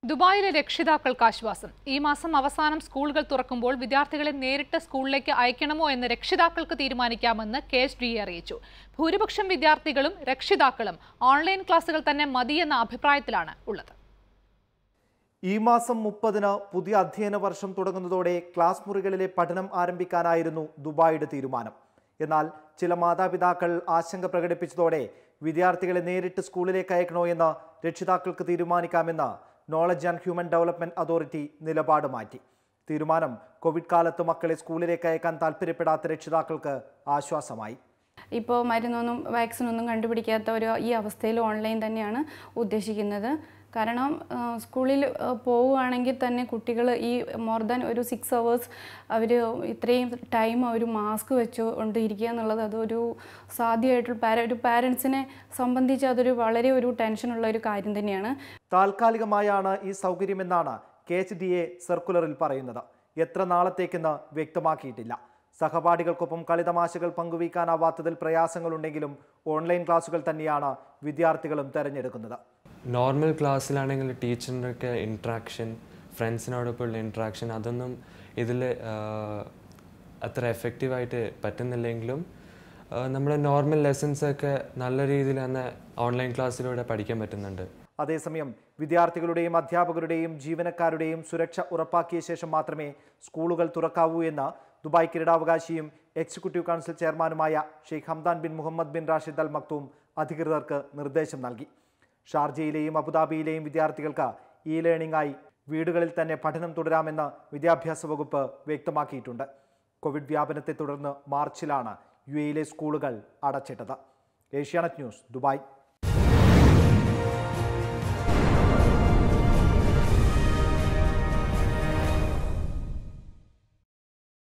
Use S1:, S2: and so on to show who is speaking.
S1: ദുബായിലെ രക്ഷിതാക്കൾക്ക് ആശ്വാസം ഈ മാസം അവസാനം സ്കൂളുകൾ തുറക്കുമ്പോൾ വിദ്യാർത്ഥികളെ നേരിട്ട് സ്കൂളിലേക്ക് അയക്കണമോ എന്ന് രക്ഷിതാക്കൾക്ക് തീരുമാനിക്കാമെന്ന് കെ എസ് ഡി എ അറിയിച്ചു ഭൂരിപക്ഷം വിദ്യാർത്ഥികളും രക്ഷിതാക്കളും ഓൺലൈൻ ക്ലാസുകൾ തന്നെ മതിയെന്ന അഭിപ്രായത്തിലാണ് ഉള്ളത്
S2: ഈ മാസം മുപ്പതിന് പുതിയ അധ്യയന വർഷം തുടങ്ങുന്നതോടെ ക്ലാസ് മുറികളിലെ പഠനം ആരംഭിക്കാനായിരുന്നു ദുബായിയുടെ തീരുമാനം എന്നാൽ ചില മാതാപിതാക്കൾ ആശങ്ക പ്രകടിപ്പിച്ചതോടെ വിദ്യാർത്ഥികളെ നേരിട്ട് സ്കൂളിലേക്ക് അയക്കണോ എന്ന് രക്ഷിതാക്കൾക്ക് തീരുമാനിക്കാമെന്ന് knowledge and human development authority നിലപാട് മാറ്റി തീരുമാനം കോവിഡ് കാലത്ത് മക്കളെ സ്കൂളിലേക്ക് അയക്കാൻ താല്പര്യപ്പെടാത്ത രക്ഷിതാക്കൾക്ക് ആശ്വാസമായി
S3: ഇപ്പോൾ മരുന്നൊന്നും വാക്സിനൊന്നും കണ്ടുപിടിക്കാത്ത ഒരു ഈ അവസ്ഥയിൽ ഓൺലൈൻ തന്നെയാണ് ഉദ്ദേശിക്കുന്നത് കാരണം ആ, സ്കൂളിൽ ആ, പോവുകയാണെങ്കിൽ തന്നെ കുട്ടികൾ ഈ മോർ ദാൻ ഒരു സിക്സ് അവേഴ്സ് അവർ ഇത്രയും ടൈം അവർ മാസ്ക് വെച്ചുകൊണ്ട് ഇരിക്കുക എന്നുള്ളത് അതൊരു സാധ്യമായിട്ടുള്ള പാര ഒരു പാരൻസിനെ സംബന്ധിച്ച് അതൊരു വളരെ ഒരു ടെൻഷനുള്ള ഒരു കാര്യം തന്നെയാണ്
S2: താൽക്കാലികമായാണ് ഈ സൗകര്യമെന്നാണ് കെ എച്ച് ഡി എ സർക്കുലറിൽ പറയുന്നത് എത്ര നാളത്തേക്കെന്ന് വ്യക്തമാക്കിയിട്ടില്ല സഹപാഠികൾക്കൊപ്പം കളിതമാശകൾ പങ്കുവയ്ക്കാനാവാത്തതിൽ പ്രയാസങ്ങളുണ്ടെങ്കിലും ഓൺലൈൻ ക്ലാസുകൾ തന്നെയാണ് വിദ്യാർത്ഥികളും തെരഞ്ഞെടുക്കുന്നത്
S4: നോർമൽ ക്ലാസ്സിലാണെങ്കിൽ ടീച്ചറിൻ്റെ ഒക്കെ ഇൻട്രാക്ഷൻ ഫ്രണ്ട്സിനോടൊപ്പമുള്ള ഇൻട്രാക്ഷൻ അതൊന്നും ഇതിൽ അത്ര എഫക്റ്റീവായിട്ട് പറ്റുന്നില്ലെങ്കിലും ആ, നമ്മുടെ നോർമൽ ലെസൺസ് ഒക്കെ നല്ല രീതിയിൽ തന്നെ ഓൺലൈൻ ക്ലാസ്സിലൂടെ പഠിക്കാൻ പറ്റുന്നുണ്ട്
S2: അതേസമയം വിദ്യാർത്ഥികളുടെയും അധ്യാപകരുടെയും ജീവനക്കാരുടെയും സുരക്ഷ ഉറപ്പാക്കിയ ശേഷം മാത്രമേ സ്കൂളുകൾ തുറക്കാവൂ എന്ന് ദുബായ് കിരീടാവകാശിയും എക്സിക്യൂട്ടീവ് കൗൺസിൽ ചെയർമാനുമായ Sheikh Hamdan bin Mohammed bin Rashid Al Maktoum അധികൃതർക്ക് നിർദ്ദേശം നൽകി ഷാർജയിലെയും അബുദാബിയിലെയും വിദ്യാർത്ഥികൾക്ക് ഇ ലേണിംഗ് ആയി വീടുകളിൽ തന്നെ പഠനം തുടരാമെന്ന് വിദ്യാഭ്യാസ വകുപ്പ് വ്യക്തമാക്കിയിട്ടുണ്ട് കോവിഡ് വ്യാപനത്തെ തുടർന്ന് മാർച്ചിലാണ് യു എയിലെ സ്കൂളുകൾ അടച്ചിട്ടത് ഏഷ്യാനെറ്റ് ന്യൂസ് ദുബായ്